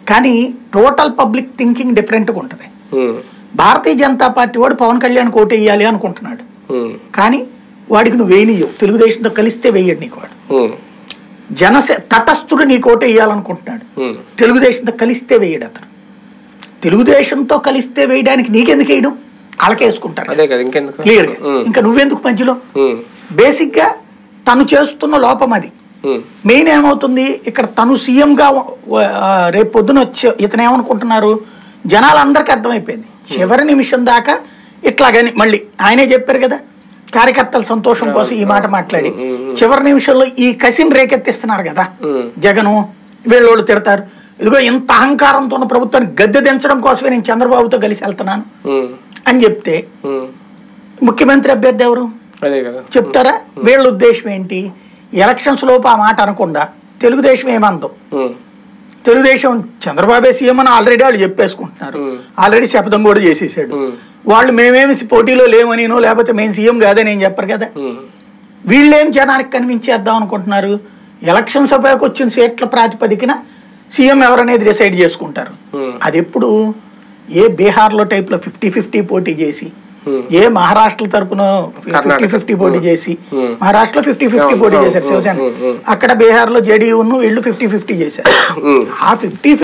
కానీ total public thinking డిఫరెంట్గా ఉంటుంది ఉమ్, భారతీయ జనతా పార్టీ వాడు పవన్ కళ్యాణ్ ఓటు వేయాలి అనుకుంటున్నాడు ఉమ్, కానీ వాడికి నువ్వు వేయనియవు తెలుగుదేశంతో కలిస్తే వేయడు నీకు వాడు ఉమ్, జనసే తటస్థుడు నీకు ఓటు వేయాలనుకుంటున్నాడు ఉమ్, తెలుగుదేశంతో కలిస్తే వేయడు అతను తెలుగుదేశంతో కలిస్తే వేయడానికి నీకెందుకు వేయడం వాళ్ళకే వేసుకుంటారు అదే కదా ఇంకెందుకు క్లియర్గా ఉమ్, ఇంకా నువ్వెందుకు మధ్యలో ఉమ్, బేసిక్గా తను చేస్తున్న లోపం అది ఉమ్, మెయిన్ ఏమవుతుంది ఇక్కడ తను సీఎంగా రేపు పొద్దున వచ్చే ఇతను ఏమనుకుంటున్నారు జనాలందరికీ అర్థమైపోయింది చివరి నిమిషం దాకా ఇట్లాగని మళ్ళీ ఆయనే చెప్పారు కదా కార్యకర్తల సంతోషం కోసం ఈ మాట మాట్లాడి చివరి నిమిషంలో ఈ కసిని రేకెత్తిస్తున్నారు కదా ఉమ్, జగను వీళ్ళోళ్ళు తిడతారు ఇదిగో ఇంత అహంకారంతో ఉన్న ప్రభుత్వాన్ని గద్దె దించడం కోసమే నేను చంద్రబాబుతో కలిసి వెళ్తున్నాను ఉమ్, అని చెప్తే ఉమ్, ముఖ్యమంత్రి అభ్యర్థి ఎవరు అదే కదా చెప్తారా వీళ్ళ ఉద్దేశం ఏంటి ఎలక్షన్స్ లోపు ఆ మాట అనకుండా తెలుగుదేశం ఏమందో ఉమ్, తెలుగుదేశం చంద్రబాబే సీఎం అని ఆల్రెడీ వాళ్ళు చెప్పేసుకుంటున్నారు Hmm. ఆల్రెడీ శపథం కూడా చేసేసాడు Hmm. వాళ్ళు మేమేమి పోటీలో లేవనినో లేకపోతే మేము సీఎం కాదని ఏం చెప్పరు కదా ఉమ్, వీళ్ళేం జనానికి కనిపించేద్దాం అనుకుంటున్నారు ఎలక్షన్ సభకు వచ్చిన సీట్ల ప్రాతిపదికన సీఎం ఎవరనేది డిసైడ్ చేసుకుంటారు Hmm. అది ఎప్పుడు ఏ బీహార్లో టైప్లో ఫిఫ్టీ ఫిఫ్టీ పోటీ చేసి Hmm. ఏ మహారాష్ట్ర తరపున ఫిఫ్టీ కర్ణాటక. ఫిఫ్టీ పోటీ చేసి Hmm. మహారాష్ట్రలో ఫిఫ్టీ ఫిఫ్టీ అవును, పోటీ అవును, చేశారు అవును, శివసేన అవును, అవును. అక్కడ బీహార్లో జేడీయూను వీళ్ళు ఫిఫ్టీ ఫిఫ్టీ చేశారు ఉమ్. ఆ ఫిఫ్టీ